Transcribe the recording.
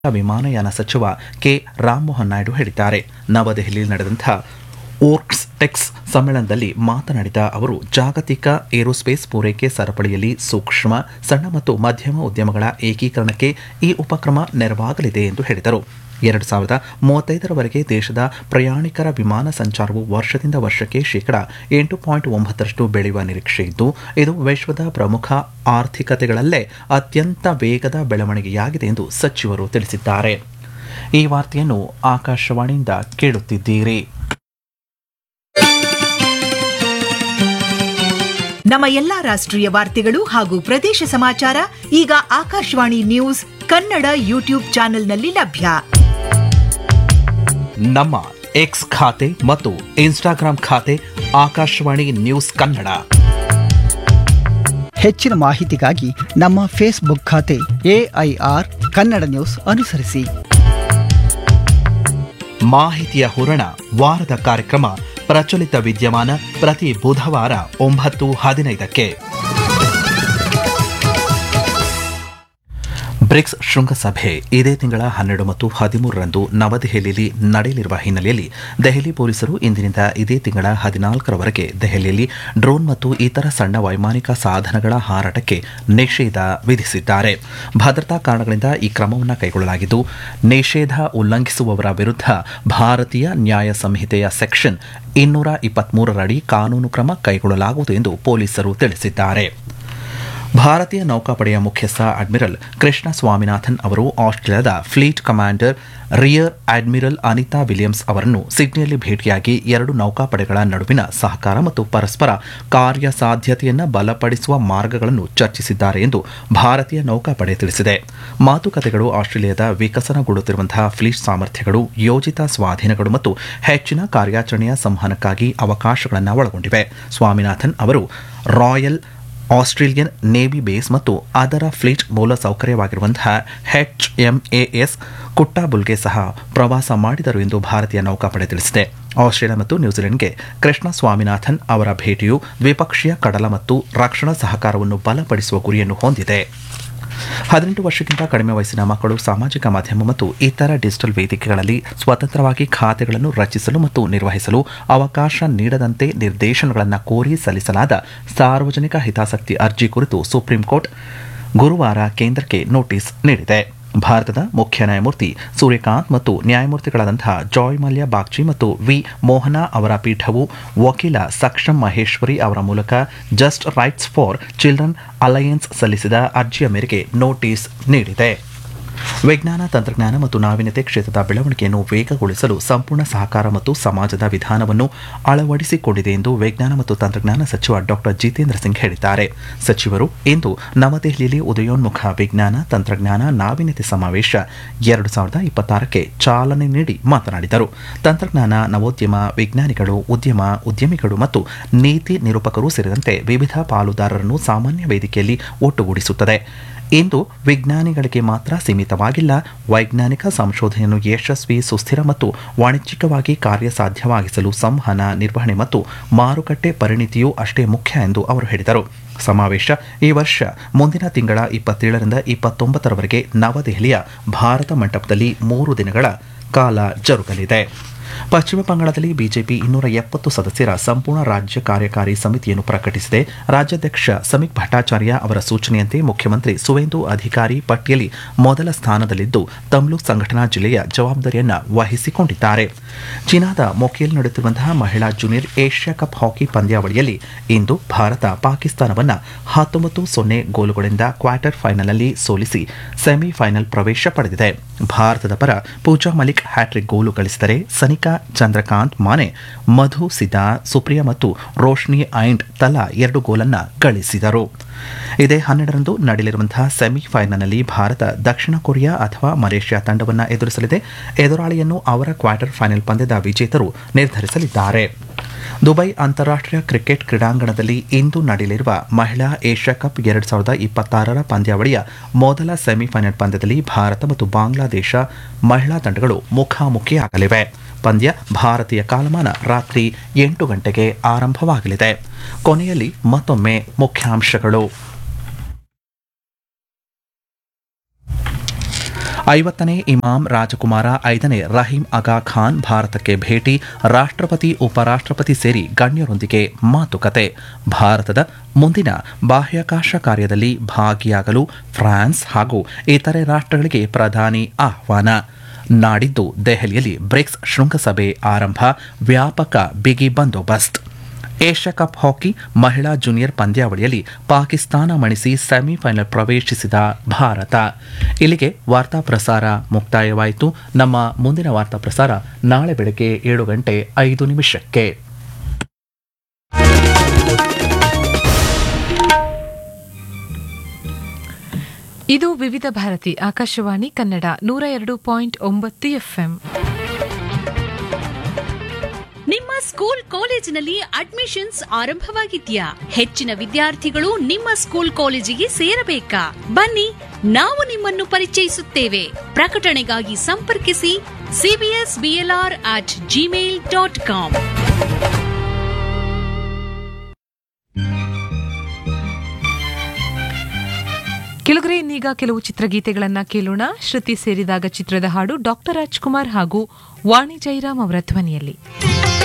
ವಿಮಾನಯಾನ ಸಚಿವ ಕೆ ರಾಮಮೋಹನ್ ನಾಯ್ಡು ಹೇಳಿದ್ದಾರೆ ನವದೆಹಲಿಯಲ್ಲಿ ನಡೆದಂಥ ಓರ್ಕ್ಸ್ ಟೆಕ್ಸ್ ಸಮ್ಮೇಳನದಲ್ಲಿ ಮಾತನಾಡಿದ ಅವರು ಜಾಗತಿಕ ಏರೋಸ್ಪೇಸ್ ಪೂರೈಕೆ ಸರಪಳಿಯಲ್ಲಿ ಸೂಕ್ಷ್ಮ ಸಣ್ಣ ಮತ್ತು ಮಧ್ಯಮ ಉದ್ಯಮಗಳ ಏಕೀಕರಣಕ್ಕೆ ಈ ಉಪಕ್ರಮ ನೆರವಾಗಲಿದೆ ಎಂದು ಹೇಳಿದರು ಎರಡು ಸಾವಿರದ ಮೂವತ್ತೈದರವರೆಗೆ ದೇಶದ ಪ್ರಯಾಣಿಕರ ವಿಮಾನ ಸಂಚಾರವು ವರ್ಷದಿಂದ ವರ್ಷಕ್ಕೆ ಶೇಕಡ ಎಂಟು ಪಾಯಿಂಟ್ ಒಂಬತ್ತರಷ್ಟು ಬೆಳೆಯುವ ನಿರೀಕ್ಷೆ ಇದ್ದು ಇದು ವಿಶ್ವದ ಪ್ರಮುಖ ಆರ್ಥಿಕತೆಗಳಲ್ಲೇ ಅತ್ಯಂತ ವೇಗದ ಬೆಳವಣಿಗೆಯಾಗಿದೆ ಎಂದು ಸಚಿವರು ತಿಳಿಸಿದ್ದಾರೆ ಈ ವಾರ್ತೆಯನ್ನು ಆಕಾಶವಾಣಿಯಿಂದ ಕೇಳುತ್ತಿದ್ದೀರಿ ನಮ್ಮ ಎಲ್ಲಾ ರಾಷ್ಟ್ರೀಯ ವಾರ್ತೆಗಳು ಹಾಗೂ ಪ್ರದೇಶ ಸಮಾಚಾರ ಈಗ ಆಕಾಶವಾಣಿ ನ್ಯೂಸ್ ಕನ್ನಡ ಯೂಟ್ಯೂಬ್ ಚಾನೆಲ್ನಲ್ಲಿ ಲಭ್ಯ ನಮ್ಮ ಎಕ್ಸ್ ಖಾತೆ ಮತ್ತು ಇನ್ಸ್ಟಾಗ್ರಾಂ ಖಾತೆ ಆಕಾಶವಾಣಿ ನ್ಯೂಸ್ ಕನ್ನಡ ಹೆಚ್ಚಿನ ಮಾಹಿತಿಗಾಗಿ ನಮ್ಮ ಫೇಸ್ಬುಕ್ ಖಾತೆ ಎಐಆರ್ ಕನ್ನಡ ನ್ಯೂಸ್ ಅನುಸರಿಸಿ ಮಾಹಿತಿಯ ಹೂರಣ ವಾರದ ಕಾರ್ಯಕ್ರಮ ಪ್ರಚಲಿತ ವಿದ್ಯಮಾನ ಪ್ರತಿ ಬುಧವಾರ ಒಂಬತ್ತು ಹದಿನೈದಕ್ಕೆ ಬ್ರಿಕ್ಸ್ ಶೃಂಗಸಭೆ ಇದೇ ತಿಂಗಳ ಹನ್ನೆರಡು ಮತ್ತು ಹದಿಮೂರರಂದು ನವದೆಹಲಿಯಲ್ಲಿ ನಡೆಯಲಿರುವ ಹಿನ್ನೆಲೆಯಲ್ಲಿ ದೆಹಲಿ ಪೊಲೀಸರು ಇಂದಿನಿಂದ ಇದೇ ತಿಂಗಳ ಹದಿನಾಲ್ಕರವರೆಗೆ ದೆಹಲಿಯಲ್ಲಿ ಡ್ರೋನ್ ಮತ್ತು ಇತರ ಸಣ್ಣ ವೈಮಾನಿಕ ಸಾಧನಗಳ ಹಾರಾಟಕ್ಕೆ ನಿಷೇಧ ವಿಧಿಸಿದ್ದಾರೆ ಭದ್ರತಾ ಕಾರಣಗಳಿಂದ ಈ ಕ್ರಮವನ್ನು ಕೈಗೊಳ್ಳಲಾಗಿದ್ದು ನಿಷೇಧ ಉಲ್ಲಂಘಿಸುವವರ ವಿರುದ್ಧ ಭಾರತೀಯ ನ್ಯಾಯ ಸಂಹಿತೆಯ ಸೆಕ್ಷನ್ ಇನ್ನೂರ ಇಪ್ಪತ್ಮೂರರಡಿ ಕಾನೂನು ಕ್ರಮ ಕೈಗೊಳ್ಳಲಾಗುವುದು ಎಂದು ಪೊಲೀಸರು ತಿಳಿಸಿದ್ದಾರೆ ಭಾರತೀಯ ನೌಕಾಪಡೆಯ ಮುಖ್ಯಸ್ಥ ಅಡ್ಮಿರಲ್ ಕೃಷ್ಣ ಸ್ವಾಮಿನಾಥನ್ ಅವರು ಆಸ್ಟ್ರೇಲಿಯಾದ fleet commander rear admiral Anita Williams ಅವರನ್ನು ಸಿಡ್ನಿಯಲ್ಲಿ ಭೇಟಿಯಾಗಿ ಎರಡು ನೌಕಾಪಡೆಗಳ ನಡುವಿನ ಸಹಕಾರ ಮತ್ತು ಪರಸ್ಪರ ಕಾರ್ಯಸಾಧ್ಯತೆಯನ್ನು ಬಲಪಡಿಸುವ ಮಾರ್ಗಗಳನ್ನು ಚರ್ಚಿಸಿದ್ದಾರೆ ಎಂದು ಭಾರತೀಯ ನೌಕಾಪಡೆ ತಿಳಿಸಿದೆ ಮಾತುಕತೆಗಳು ಆಸ್ಟ್ರೇಲಿಯಾದ ವಿಕಸನಗೊಳ್ಳುತ್ತಿರುವಂತಹ ಫ್ಲೀಟ್ ಸಾಮರ್ಥ್ಯಗಳು ಯೋಜಿತ ಸ್ವಾಧೀನಗಳು ಮತ್ತು ಹೆಚ್ಚಿನ ಕಾರ್ಯಾಚರಣೆಯ ಸಂವಹನಕ್ಕಾಗಿ ಅವಕಾಶಗಳನ್ನು ಒಳಗೊಂಡಿವೆ ಸ್ವಾಮಿನಾಥನ್ ಅವರು ರಾಯಲ್ ಆಸ್ಟ್ರೇಲಿಯನ್ ನೇವಿ ಬೇಸ್ ಮತ್ತು ಅದರ ಫ್ಲೀಟ್ ಮೂಲಸೌಕರ್ಯವಾಗಿರುವಂತಹ ಹೆಚ್ ಎಂಎಎಸ್ ಕುಟ್ಟಾಬುಲ್ಗೆ ಸಹ ಪ್ರವಾಸ ಮಾಡಿದರು ಎಂದು ಭಾರತೀಯ ನೌಕಾಪಡೆ ತಿಳಿಸಿದೆ ಆಸ್ಟ್ರೇಲಿಯಾ ಮತ್ತು ನ್ಯೂಜಿಲೆಂಡ್ಗೆ ಕೃಷ್ಣ ಸ್ವಾಮಿನಾಥನ್ ಅವರ ಭೇಟಿಯು ದ್ವಿಪಕ್ಷೀಯ ಕಡಲ ಮತ್ತು ರಕ್ಷಣಾ ಸಹಕಾರವನ್ನು ಬಲಪಡಿಸುವ ಗುರಿಯನ್ನು ಹೊಂದಿದೆ ಹದಿನೆಂಟು ವರ್ಷಕ್ಕಿಂತ ಕಡಿಮೆ ವಯಸ್ಸಿನ ಮಕ್ಕಳು ಸಾಮಾಜಿಕ ಮಾಧ್ಯಮ ಮತ್ತು ಇತರ ಡಿಜಿಟಲ್ ವೇದಿಕೆಗಳಲ್ಲಿ ಸ್ವತಂತ್ರವಾಗಿ ಖಾತೆಗಳನ್ನು ರಚಿಸಲು ಮತ್ತು ನಿರ್ವಹಿಸಲು ಅವಕಾಶ ನೀಡದಂತೆ ನಿರ್ದೇಶನಗಳನ್ನು ಕೋರಿ ಸಲ್ಲಿಸಲಾದ ಸಾರ್ವಜನಿಕ ಹಿತಾಸಕ್ತಿ ಅರ್ಜಿ ಕುರಿತು ಸುಪ್ರೀಂ ಕೋರ್ಟ್ ಗುರುವಾರ ಕೇಂದ್ರಕ್ಕೆ ನೋಟಿಸ್ ನೀಡಿದೆ ಭಾರತದ ಮುಖ್ಯ ನ್ಯಾಯಮೂರ್ತಿ ಸೂರ್ಯಕಾಂತ್ ಮತ್ತು ನ್ಯಾಯಮೂರ್ತಿಗಳಾದಂತಹ ಜಾಯ್ ಮಲ್ಯ ಬಾಗ್ಚಿ ಮತ್ತು ವಿ ಮೋಹನಾ ಅವರ ಪೀಠವು ವಕೀಲ ಸಕ್ಷಮ್ ಮಹೇಶ್ವರಿ ಅವರ ಮೂಲಕ Just Rights for Children Alliance ಸಲ್ಲಿಸಿದ ಅರ್ಜಿಯ ಮೇರೆಗೆ ನೋಟಿಸ್ ನೀಡಿದೆ ವಿಜ್ಞಾನ ತಂತ್ರಜ್ಞಾನ ಮತ್ತು ನಾವೀನ್ಯತೆ ಕ್ಷೇತ್ರದ ಬೆಳವಣಿಗೆಯನ್ನು ವೇಗಗೊಳಿಸಲು ಸಂಪೂರ್ಣ ಸಹಕಾರ ಮತ್ತು ಸಮಾಜದ ವಿಧಾನವನ್ನು ಅಳವಡಿಸಿಕೊಂಡಿದೆ ಎಂದು ವಿಜ್ಞಾನ ಮತ್ತು ತಂತ್ರಜ್ಞಾನ ಸಚಿವ ಡಾಕ್ಟರ್ ಜಿತೇಂದ್ರ ಸಿಂಗ್ ಹೇಳಿದ್ದಾರೆ ಸಚಿವರು ಇಂದು ನವದೆಹಲಿಯಲ್ಲಿ ಉದಯೋನ್ಮುಖ ವಿಜ್ಞಾನ ತಂತ್ರಜ್ಞಾನ ನಾವೀನ್ಯತೆ ಸಮಾವೇಶ ಎರಡು ಸಾವಿರದ ಇಪ್ಪತ್ತಾರಕ್ಕೆ ಚಾಲನೆ ನೀಡಿ ಮಾತನಾಡಿದರು ತಂತ್ರಜ್ಞಾನ ನವೋದ್ಯಮ ವಿಜ್ಞಾನಿಗಳು ಉದ್ಯಮ ಉದ್ಯಮಿಗಳು ಮತ್ತು ನೀತಿ ನಿರೂಪಕರು ಸೇರಿದಂತೆ ವಿವಿಧ ಪಾಲುದಾರರನ್ನು ಸಾಮಾನ್ಯ ವೇದಿಕೆಯಲ್ಲಿ ಒಟ್ಟುಗೂಡಿಸುತ್ತದೆ ಇಂದು ವಿಜ್ಞಾನಿಗಳಿಗೆ ಮಾತ್ರ ಸೀಮಿತವಾಗಿಲ್ಲ ವೈಜ್ಞಾನಿಕ ಸಂಶೋಧನೆಯನ್ನು ಯಶಸ್ವಿ ಸುಸ್ಥಿರ ಮತ್ತು ವಾಣಿಜ್ಯಿಕವಾಗಿ ಕಾರ್ಯಸಾಧ್ಯವಾಗಿಸಲು ಸಂವಹನ ನಿರ್ವಹಣೆ ಮತ್ತು ಮಾರುಕಟ್ಟೆ ಪರಿಣಿತಿಯೂ ಅಷ್ಟೇ ಮುಖ್ಯ ಎಂದು ಅವರು ಹೇಳಿದರು ಸಮಾವೇಶ ಈ ವರ್ಷ ಮುಂದಿನ ತಿಂಗಳ ಇಪ್ಪತ್ತೇಳರಿಂದ ಇಪ್ಪತ್ತೊಂಬತ್ತರವರೆಗೆ ನವದೆಹಲಿಯ ಭಾರತ ಮಂಟಪದಲ್ಲಿ ಮೂರು ದಿನಗಳ ಕಾಲ ಜರುಗಲಿದೆ ಪಶ್ಚಿಮ ಬಂಗಾಳದಲ್ಲಿ ಬಿಜೆಪಿ ಇನ್ನೂರ ಎಪ್ಪತ್ತು ಸದಸ್ಯರ ಸಂಪೂರ್ಣ ರಾಜ್ಯ ಕಾರ್ಯಕಾರಿ ಸಮಿತಿಯನ್ನು ಪ್ರಕಟಿಸಿದೆ ರಾಜ್ಯಾಧ್ಯಕ್ಷ ಸಮೀಕ್ ಭಟ್ಟಾಚಾರ್ಯ ಅವರ ಸೂಚನೆಯಂತೆ ಮುಖ್ಯಮಂತ್ರಿ ಸುವೇಂದು ಅಧಿಕಾರಿ ಪಟ್ಟಿಯಲ್ಲಿ ಮೊದಲ ಸ್ಥಾನದಲ್ಲಿದ್ದು ತಮ್ಲೂಕ್ ಸಂಘಟನಾ ಜಿಲ್ಲೆಯ ಜವಾಬ್ದಾರಿಯನ್ನು ವಹಿಸಿಕೊಂಡಿದ್ದಾರೆ ಚೀನಾದ ಮೊಕೇಲ್ ನಡೆಯುತ್ತಿರುವಂತಹ ಮಹಿಳಾ ಜೂನಿಯರ್ ಏಷ್ಯಾ ಕಪ್ ಹಾಕಿ ಪಂದ್ಯಾವಳಿಯಲ್ಲಿ ಇಂದು ಭಾರತ ಪಾಕಿಸ್ತಾನವನ್ನು ಹತ್ತೊಂಬತ್ತು ಸೊನ್ನೆ ಗೋಲುಗಳಿಂದ ಕ್ವಾರ್ಟರ್ ಫೈನಲ್ನಲ್ಲಿ ಸೋಲಿಸಿ ಸೆಮಿಫೈನಲ್ ಪ್ರವೇಶ ಪಡೆದಿದೆ ಭಾರತದ ಪರ ಪೂಜಾ ಮಲಿಕ್ ಹ್ಯಾಟ್ರಿಕ್ ಗೋಲು ಗಳಿಸಿದರೆ ಸನಿಕಾ ಚಂದ್ರಕಾಂತ್ ಮಾನೆ ಮಧು ಸಿದಾ ಸುಪ್ರಿಯಾ ಮತ್ತು ರೋಶ್ನಿ ಐಂಡ್ ತಲಾ ಎರಡು ಗೋಲನ್ನು ಗಳಿಸಿದರು ಇದೇ ಹನ್ನೆರಡರಂದು ನಡೆಯಲಿರುವಂತಹ ಸೆಮಿಫೈನಲ್ನಲ್ಲಿ ಭಾರತ ದಕ್ಷಿಣ ಕೊರಿಯಾ ಅಥವಾ ಮಲೇಷ್ಯಾ ತಂಡವನ್ನು ಎದುರಿಸಲಿದೆ ಎದುರಾಳಿಯನ್ನು ಅವರ ಕ್ವಾರ್ಟರ್ ಫೈನಲ್ ಪಂದ್ಯದ ವಿಜೇತರು ನಿರ್ಧರಿಸಲಿದ್ದಾರೆ ದುಬೈ ಅಂತಾರಾಷ್ಟ್ರೀಯ ಕ್ರಿಕೆಟ್ ಕ್ರೀಡಾಂಗಣದಲ್ಲಿ ಇಂದು ನಡೆಯಲಿರುವ ಮಹಿಳಾ ಏಷ್ಯಾ ಕಪ್ ಎರಡು ಸಾವಿರದ ಇಪ್ಪತ್ತಾರರ ಪಂದ್ಯಾವಳಿಯ ಮೊದಲ ಸೆಮಿಫೈನಲ್ ಪಂದ್ಯದಲ್ಲಿ ಭಾರತ ಮತ್ತು ಬಾಂಗ್ಲಾದೇಶ ಮಹಿಳಾ ತಂಡಗಳು ಮುಖಾಮುಖಿಯಾಗಲಿವೆ ಪಂದ್ಯ ಭಾರತೀಯ ಕಾಲಮಾನ ರಾತ್ರಿ ಎಂಟು ಗಂಟೆಗೆ ಆರಂಭವಾಗಲಿದೆ ಕೊನೆಯಲ್ಲಿ ಮತ್ತೊಮ್ಮೆ ಮುಖ್ಯಾಂಶಗಳು ಐವತ್ತನೇ ಇಮಾಮ್ ರಾಜಕುಮಾರ ಐದನೇ ರಹೀಂ ಆಗಾ ಖಾನ್ ಭಾರತಕ್ಕೆ ಭೇಟಿ ರಾಷ್ಟ್ರಪತಿ ಉಪರಾಷ್ಟ್ರಪತಿ ಸೇರಿ ಗಣ್ಯರೊಂದಿಗೆ ಮಾತುಕತೆ ಭಾರತದ ಮುಂದಿನ ಬಾಹ್ಯಾಕಾಶ ಕಾರ್ಯದಲ್ಲಿ ಭಾಗಿಯಾಗಲು ಫ್ರಾನ್ಸ್ ಹಾಗೂ ಇತರೆ ರಾಷ್ಟ್ರಗಳಿಗೆ ಪ್ರಧಾನಿ ಆಹ್ವಾನ ನಾಡಿದ್ದು ದೆಹಲಿಯಲ್ಲಿ ಬ್ರಿಕ್ಸ್ ಶೃಂಗಸಭೆ ಆರಂಭ ವ್ಯಾಪಕ ಬಿಗಿ ಬಂದೋಬಸ್ತ್ ಏಷ್ಯಾ ಕಪ್ ಹಾಕಿ ಮಹಿಳಾ ಜೂನಿಯರ್ ಪಂದ್ಯಾವಳಿಯಲ್ಲಿ ಪಾಕಿಸ್ತಾನ ಮಣಿಸಿ ಸೆಮಿಫೈನಲ್ ಪ್ರವೇಶಿಸಿದ ಭಾರತ ಇಲ್ಲಿಗೆ ವಾರ್ತಾ ಪ್ರಸಾರ ಮುಕ್ತಾಯವಾಯಿತು ನಮ್ಮ ಮುಂದಿನ ವಾರ್ತಾ ಪ್ರಸಾರ ನಾಳೆ ಬೆಳಗ್ಗೆ ಏಳು ಗಂಟೆ ಐದು ನಿಮಿಷಕ್ಕೆ ಇದು ವಿವಿಧ ಭಾರತಿ ಆಕಾಶವಾಣಿ ಕನ್ನಡ ನೂರ ಎರಡು ಪಾಯಿಂಟ್ ಒಂಬತ್ತು ಎಫ್ಎಂ ನಿಮ್ಮ ಸ್ಕೂಲ್ ಕಾಲೇಜಿನಲ್ಲಿ ಅಡ್ಮಿಷನ್ಸ್ ಆರಂಭವಾಗಿದ್ಯಾ ಹೆಚ್ಚಿನ ವಿದ್ಯಾರ್ಥಿಗಳು ನಿಮ್ಮ ಸ್ಕೂಲ್ ಕಾಲೇಜಿಗೆ ಸೇರಬೇಕಾ ಬನ್ನಿ ನಾವು ನಿಮ್ಮನ್ನು ಪರಿಚಯಿಸುತ್ತೇವೆ ಪ್ರಕಟಣೆಗಾಗಿ ಸಂಪರ್ಕಿಸಿ CBS BLR at Gmail dot com ಕೆಳಗರೆ ಇನ್ನೀಗ ಕೆಲವು ಚಿತ್ರಗೀತೆಗಳನ್ನ ಕೇಳೋಣ ಶ್ರುತಿ ಸೇರಿದಾಗ ಚಿತ್ರದ ಹಾಡು ಡಾಕ್ಟರ್ ರಾಜ್ಕುಮಾರ್ ಹಾಗೂ ವಾಣಿ ಜೈರಾಮ್ ಅವರ ಧ್ವನಿಯಲ್ಲಿ